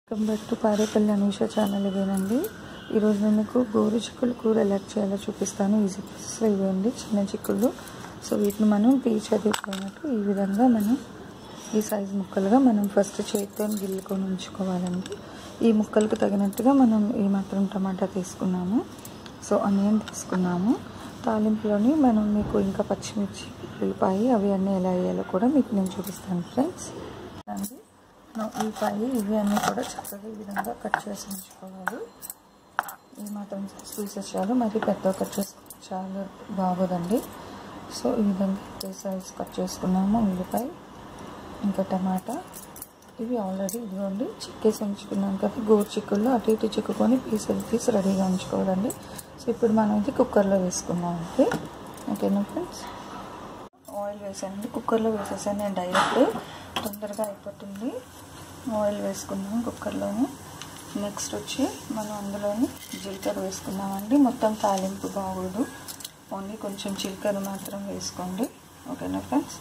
welcome back to Parepalli Anusha channel ఇదేనండి ఈరోజు నేను మీకు గోరు చిక్కులు కూర ఎలా చేయాలో చూపిస్తాను ఈజీ ప్రాసెస్లో ఇవ్వండి చిన్న చిక్కులు సో వీటిని మనం పీచ్ అదిపోయినట్టు ఈ విధంగా మనం ఈ సైజ్ ముక్కలుగా మనం ఫస్ట్ చేతితో గిల్లుకొని ఉంచుకోవాలండి ఈ ముక్కలకు తగినట్టుగా మనం ఈ మాత్రం టమాటా తీసుకున్నాము సో ఆనియన్ తీసుకున్నాము తాలింపులోని మనం మీకు ఇంకా పచ్చిమిర్చి ఉల్లిపాయ అవి అన్నీ ఎలా వేయాలో కూడా మీకు నేను చూపిస్తాను ఫ్రెండ్స్ అండి ఉల్లిపాయ ఇవి అన్నీ కూడా చక్కగా ఈ విధంగా కట్ చేసి ఉంచుకోవాలి ఈ మాత్రం పీసెస్ చాలు మరి పెద్ద కట్ చేసుకో చాలా బాగోదండి సో ఈ విధంగా ఏ సైజ్ కట్ చేసుకున్నాము ఉల్లిపాయ ఇంకా టమాటా ఇవి ఆల్రెడీ ఇదిగోండి చిక్కేసి ఉంచుకున్నాం కదా గోరు చిక్కుల్లో అటు ఇటు చిక్కుకొని పీసులు తీసి రెడీగా ఉంచుకోవాలండి సో ఇప్పుడు మనం ఇది కుక్కర్లో వేసుకున్నాం అండి ఓకేనా ఫ్రెండ్స్ ఆయిల్ వేసానండి కుక్కర్లో వేసేసాను నేను డైరెక్ట్ తొందరగా అయిపోతుంది ఆయిల్ వేసుకున్నాం కుక్కర్లోని నెక్స్ట్ వచ్చి మనం అందులోని జీలకర్ర వేసుకున్నామండి మొత్తం తాలింపు బాగోదు ఓన్లీ కొంచెం జీలకర్ర మాత్రం వేసుకోండి ఓకేనా ఫ్రెండ్స్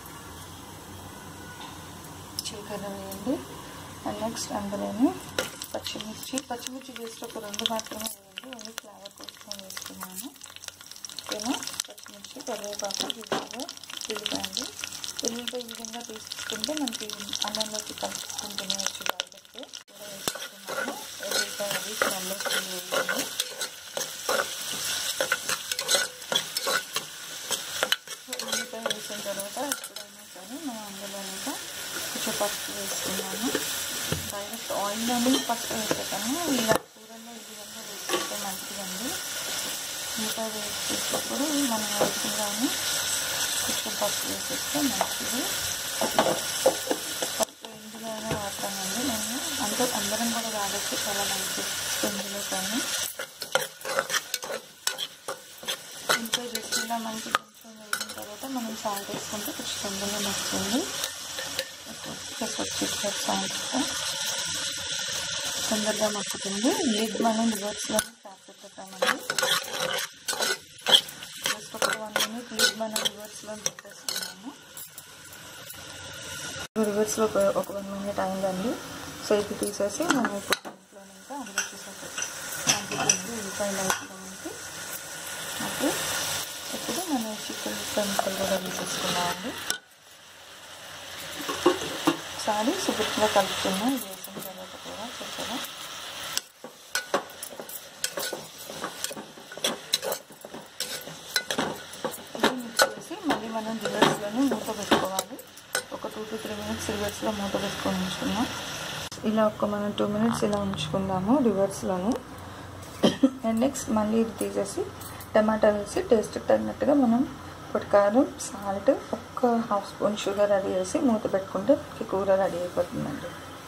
జీలకర్ర వేయండి అండ్ నెక్స్ట్ అందులోని పచ్చిమిర్చి పచ్చిమిర్చి వేస్తే ఒక రెండు మాత్రమే వేయండి ఓన్లీ ఫ్లేవర్ కోసం వేసుకున్నాను ఓకేనా పచ్చిమిర్చి కరివేపాకు విధంగా ఉల్లిపాయలు ఉల్లిపాయ ఈ విధంగా తీసుకుంటే మనకి అన్నంలోకి కలుపుకుంటూనే వచ్చి డైరెక్ట్ కూడా వేసుకున్నాము ఉల్లిపాయ అది స్మెల్ వస్తుంది వేయండి ఉల్లిపాయ వేసిన తర్వాత ఎప్పుడైనా సరే మనం అందులో ఇంకా కొంచెం పసుపు వేసుకున్నాము డైరెక్ట్ ఆయిల్లోనే పసుపు వేసేసాము ఇలా కూరల్లో ఈ విధంగా వేసుకుంటే మంచిదండి ఉల్లిపాయ వేసేటప్పుడు మనం వేసుకుందాము కొంచెం పసుపు వేసేస్తే మంచిది పసుపు ఎందులోనే వాడతానండి నేను అంటే అందరం కూడా వాడచ్చు చాలా మంచిది ఇందులో కానీ ఇంట్లో చేసుకుందా మనకి కొంచెం వేసిన తర్వాత మనం సాల్ట్ వేసుకుంటే కొంచెం తొందరగా వస్తుంది ప్లస్ వచ్చేసారు సాల్ట్ తొందరగా మక్కుతుంది లిడ్ మనం రివర్స్లో ట్యాప్ పెట్టేస్తామండి జస్ట్ ఒక వన్ మినిట్ లిడ్ మనం రివర్స్లో పెట్టేసుకున్నాము రివర్స్లో ఒక ఒక వన్ మినిట్ అయిందండి సో ఇది తీసేసి మనం ఇప్పుడు ఇంట్లో ఇంకా అందులో చూసేసి కంప్లీట్ ఉల్లిపాయలు వేసుకోవడానికి ఓకే ఇప్పుడు మనం చికెన్ ముక్కలు కూడా వేసేసుకున్నామండి ఒకసారి శుభ్రంగా కలుపుతున్నాం ఇది వేసిన తర్వాత కూడా చక్కగా ఇది మిక్స్ చేసి మళ్ళీ మనం రివర్స్లోనే మూత పెట్టుకోవాలి ఒక టూ టు త్రీ మినిట్స్ రివర్స్లో మూత పెట్టుకొని ఉంచుకున్నాం ఇలా ఒక మనం టూ మినిట్స్ ఇలా ఉంచుకుందాము రివర్స్లోనే అండ్ నెక్స్ట్ మళ్ళీ ఇది తీసేసి టమాటా వేసి టేస్ట్ తగినట్టుగా మనం ఇప్పుడు కారం సాల్ట్ ఒక్క హాఫ్ స్పూన్ షుగర్ రెడీ చేసి మూత పెట్టుకుంటే మనకి కూర రెడీ అయిపోతుందండి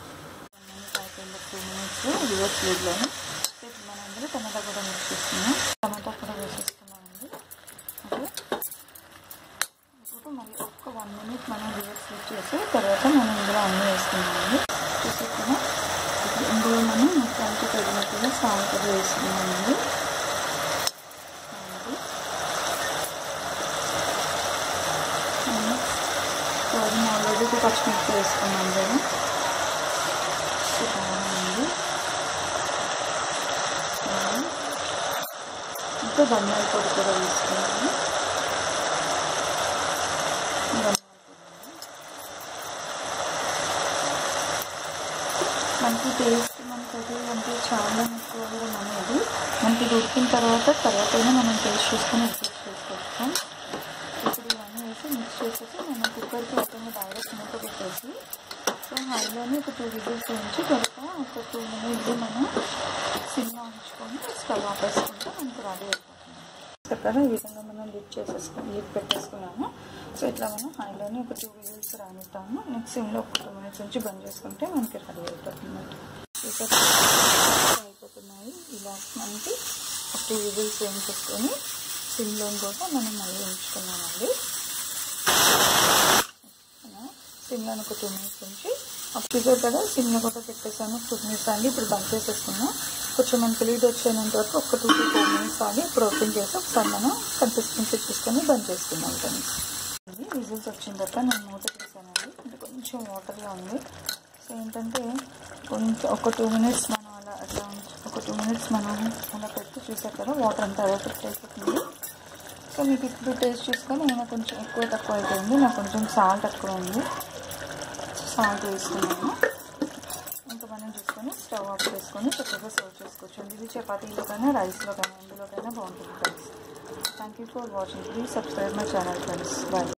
టూ మినిట్స్ రివర్స్ లీడ్లోనే మనం అందులో టమాటా కూడా మిక్స్ చేసుకున్నాం టమాటా కూడా వేసేసుకున్నామండి ఓకే ఇప్పుడు మళ్ళీ ఒక్క వన్ మినిట్ మనం రివర్స్ లీడ్ చేసి తర్వాత మనం ఇందులో అన్నీ వేసుకున్నామండి చూసుకున్నాం ఇప్పుడు ఇందులో మనం మొత్తానికి తగినట్టుగా సాల్ట్ కూడా వేసుకున్నామండి అది ఆల్రెడీ పచ్చిమిర్చి వేసుకున్నాం కదా బాగుంది ఇంకా ధనియాల పొడి కూడా వేసుకున్నాము మనకి టేస్ట్ మనకి అది అంటే చాలా ఎక్కువ కూడా అనేది మనకి ఉడికిన తర్వాత తర్వాత మనం టేస్ట్ చేసుకొని అడ్జస్ట్ చేసుకొస్తాం ఇప్పుడు ఇవన్నీ వేసి మిక్స్ చేసేసి మనం కుక్కర్కి మొత్తంగా డైరెక్ట్ మూత పెట్టేసి సో హైలోనే ఒక టూ విజిల్స్ ఉంచి తర్వాత ఒక టూ మినిట్స్ మనం సిమ్లో ఉంచుకొని స్టవ్ ఆపేసుకుంటే మనకి రెడీ అయిపోతుంది చక్కగా ఈ విధంగా మనం లిడ్ చేసేసుకుని లిడ్ పెట్టేసుకున్నాము సో ఇట్లా మనం హైలోనే ఒక టూ విజిల్స్ రానిస్తాము నెక్స్ట్ సిమ్లో ఒక టూ మినిట్స్ నుంచి బంద్ చేసుకుంటే మనకి రెడీ అయిపోతుంది అయిపోతున్నాయి ఇలా మనకి ఒక టూ విజిల్స్ వేయించేసుకొని సిమ్లో కూడా మనం మళ్ళీ ఉంచుకున్నామండి సిమ్లో ఒక టూ మినిట్స్ ఉంచి చూసారు కదా సిమ్లో కూడా పెట్టేసాను టూ మినిట్స్ అండి ఇప్పుడు బంద్ చేసేసుకున్నాం కొంచెం మనకి లీడ్ వచ్చేంత వరకు ఒక టూ టు ఫోర్ మినిట్స్ ఆగి ఇప్పుడు ఓపెన్ చేసి ఒకసారి మనం కన్సిస్టెన్సీ చూసుకొని బంద్ చేసుకున్నాం ఫ్రెండ్స్ విజిల్స్ వచ్చిన తర్వాత నేను మూత తీసానండి అంటే కొంచెం వాటర్గా ఉంది సో ఏంటంటే కొంచెం ఒక టూ మినిట్స్ మనం అలా అట్లా ఉంచి ఒక టూ మినిట్స్ మనం అలా పెట్టి చూసారు కదా వాటర్ అంతా ఎఫెక్ట్ అయిపోతుంది సో మీకు ఇప్పుడు టేస్ట్ చూసుకొని ఏమైనా కొంచెం ఎక్కువ తక్కువ అయిపోయింది నాకు కొంచెం సాల్ట్ తక్కువ ఉంది సాల్ట్ వేస్తున్నాను ఇంకా మనం చూసుకొని స్టవ్ ఆఫ్ చేసుకొని చక్కగా సర్వ్ చేసుకోవచ్చు ఇది చపాతీలోకైనా రైస్లోకైనా ఎందులోకైనా బాగుంటుంది friends thank you for watching please subscribe my channel friends bye